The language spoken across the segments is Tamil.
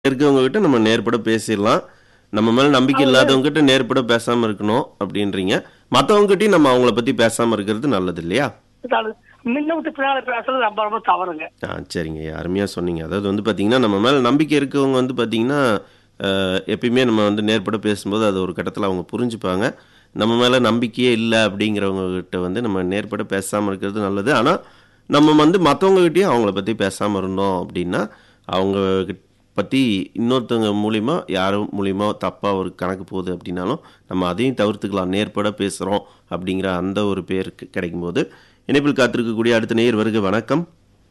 இருக்கவங்க கிட்ட நம்ம நேர்பட பேசிடலாம் நம்ம மேல நம்பிக்கை இல்லாதவங்க கிட்ட நேர்பட பேசாம இருக்கணும் அப்படின்றீங்க மத்தவங்க கிட்டயும் நம்ம அவங்கள பத்தி பேசாம இருக்கிறது நல்லது இல்லையா அது முன்ன விட்டு பின்னால பேசுறது ரொம்ப ரொம்ப தவறுங்க ஆ சரிங்க அருமையா சொன்னீங்க அதாவது வந்து பாத்தீங்கன்னா நம்ம மேல நம்பிக்கை இருக்கவங்க வந்து பாத்தீங்கன்னா அஹ், எப்பயுமே நம்ம வந்து நேர்பட பேசும்போது அது ஒரு கட்டத்துல அவங்க புரிஞ்சுப்பாங்க நம்ம மேல நம்பிக்கையே இல்லை அப்படிங்கிறவங்க கிட்ட வந்து நம்ம நேர்பட பேசாம இருக்கிறது நல்லது ஆனா நம்ம வந்து மற்றவங்க கிட்டயும் அவங்கள பத்தி பேசாம இருந்தோம் அப்படின்னா அவங்க கிட்ட- பத்தி இன்னொருத்தவங்க மூலியமா யாரும் மூலியமா தப்பா ஒரு கணக்கு போகுது அப்படின்னாலும் நம்ம அதையும் தவிர்த்துக்கலாம் நேர்பட பேசுறோம் அப்படிங்கிற அந்த ஒரு பேர் கிடைக்கும் போது இணைப்பில் காத்திருக்கக்கூடிய அடுத்த நேர் வருக வணக்கம்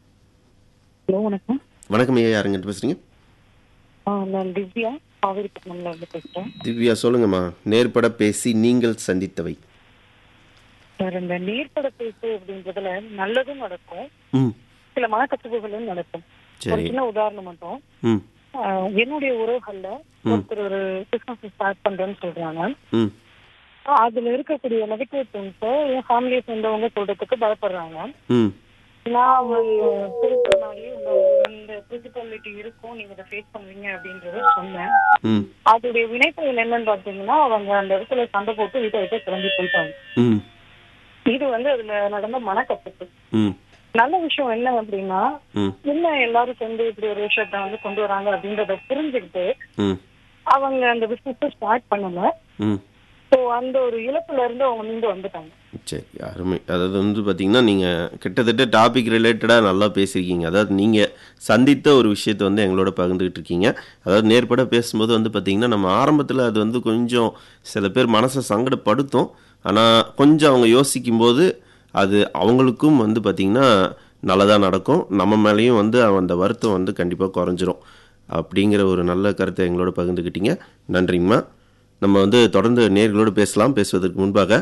ஹலோ வணக்கம் வணக்கம் ஐயா யாருங்கிட்ட பேசுறீங்க ஆ, நான் திவ்யா காவிரிப்பட்டினம்ல இருந்து பேசுறேன் திவ்யா சொல்லுங்கம்மா நேர்பட பேசி நீங்கள் சந்தித்தவை சார் இந்த நீர்ப்பட பேசு அப்படின்றதுல நல்லதும் நடக்கும் ம் சில மனக்கசப்புகளும் நடக்கும் ஒரு சரி சின்ன உதாரணம் மட்டும் ம் ஆ, என்னுடைய உறவுகள்ல ஒருத்தர் ஒரு பிசினஸ் ஸ்டார்ட் பண்றேன்னு சொல்றாங்க ம் அதுல இருக்கக்கூடிய நெகட்டிவ் திங்ஸை என் ஃபேமிலியை சேர்ந்தவங்க சொல்றதுக்கு பயப்படுறாங்க ம் நான் அவங்க திருப்பினாலே உங்க இந்த பிரின்சிபாலிட்டி இருக்கும் நீங்க இதை ஃபேஸ் பண்ணுவீங்க அப்படின்றத சொன்னேன் ம் அதோடைய வினைப்பயன் என்னன்னு பாத்தீங்கன்னா அவங்க அந்த இடத்துல சண்டை போட்டு வீட்டை விட்டு கிளம்பி போயிட்டாங்க ம் இது வந்து அதுல நடந்த மனக்கசப்பு ம் நல்ல விஷயம் என்ன அப்படின்னா ம் என்ன எல்லாரும் சேர்ந்து இப்படி ஒரு விஷயத்த வந்து கொண்டு வராங்க அப்படின்றத புரிஞ்சுக்கிட்டு ம் அவங்க அந்த பிசினஸ் ஸ்டார்ட் பண்ணல ம் ஸோ அந்த ஒரு இழப்புல இருந்து அவங்க மீண்டு வந்துட்டாங்க சரி அருமை அதாவது வந்து பார்த்தீங்கன்னா நீங்கள் கிட்டத்தட்ட டாபிக் ரிலேட்டடாக நல்லா பேசியிருக்கீங்க அதாவது நீங்கள் சந்தித்த ஒரு விஷயத்தை வந்து எங்களோட பகிர்ந்துக்கிட்டு இருக்கீங்க அதாவது நேர்பட பேசும்போது வந்து பார்த்தீங்கன்னா நம்ம ஆரம்பத்தில் அது வந்து கொஞ்சம் சில பேர் மனசை சங்கடப்படுத்தும் ஆனால் கொஞ்சம் அவங்க யோசிக்கும்போது அது அவங்களுக்கும் வந்து பார்த்திங்கன்னா நல்லதாக நடக்கும் நம்ம மேலேயும் வந்து அந்த வருத்தம் வந்து கண்டிப்பாக குறைஞ்சிரும் அப்படிங்கிற ஒரு நல்ல கருத்தை எங்களோட பகிர்ந்துக்கிட்டீங்க நன்றிங்கம்மா நம்ம வந்து தொடர்ந்து நேர்களோடு பேசலாம் பேசுவதற்கு முன்பாக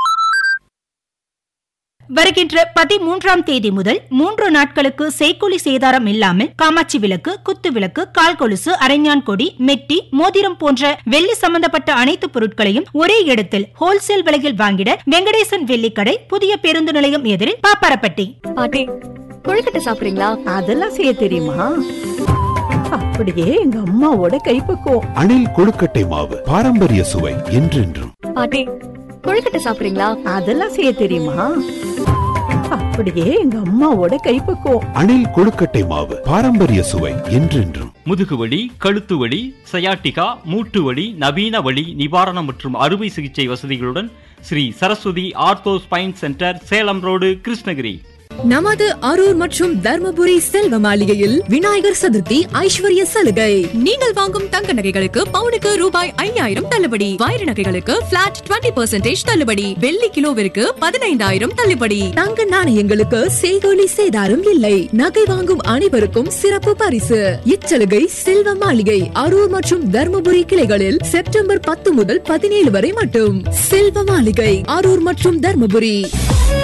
வருகின்ற பதிமூன்றாம் தேதி முதல் மூன்று நாட்களுக்கு செய்கூலி சேதாரம் இல்லாமல் காமாட்சி விளக்கு குத்து விளக்கு கால் கொலுசு அரைஞான் கொடி மெட்டி மோதிரம் போன்ற வெள்ளி சம்பந்தப்பட்ட அனைத்து பொருட்களையும் ஒரே இடத்தில் ஹோல்சேல் விலையில் வாங்கிட வெங்கடேசன் வெள்ளிக்கடை புதிய பேருந்து நிலையம் எதிரில் பாப்பாரப்பட்டி பாட்டி கொழுக்கட்டை சாப்பிடுறீங்களா அதெல்லாம் செய்ய தெரியுமா அப்படியே எங்க அம்மாவோட கைப்பக்குவம் அணில் கொழுக்கட்டை மாவு பாரம்பரிய சுவை என்றென்றும் பாட்டி கொழுக்கட்டை சாப்பிடுறீங்களா அதெல்லாம் செய்ய தெரியுமா அப்படியே எங்க அம்மாவோட கைப்பக்குவம் அணில் கொழுக்கட்டை மாவு பாரம்பரிய சுவை என்றென்றும் முதுகுவலி கழுத்து வலி சயாட்டிகா மூட்டு வலி நவீன வலி நிவாரணம் மற்றும் அறுவை சிகிச்சை வசதிகளுடன் Shri Saraswati ortho spine centre Salem road Krishnagiri நமது அரூர் மற்றும் தர்மபுரி செல்வ மாளிகையில் விநாயகர் சதுர்த்தி ஐஸ்வர்ய சலுகை நீங்கள் வாங்கும் தங்க நகைகளுக்கு பவுனுக்கு ரூபாய் ஐயாயிரம் தள்ளுபடி வைர நகைகளுக்கு பிளாட் 20% தள்ளுபடி வெள்ளி கிலோவிற்கு பதினைந்தாயிரம் தள்ளுபடி தங்க நாணயங்களுக்கு செய்கோலி சேதாரம் இல்லை நகை வாங்கும் அனைவருக்கும் சிறப்பு பரிசு இச்சலுகை செல்வ மாளிகை அரூர் மற்றும் தர்மபுரி கிளைகளில் செப்டம்பர் பத்து முதல் பதினேழு வரை மட்டும் செல்வ மாளிகை அரூர் மற்றும் தர்மபுரி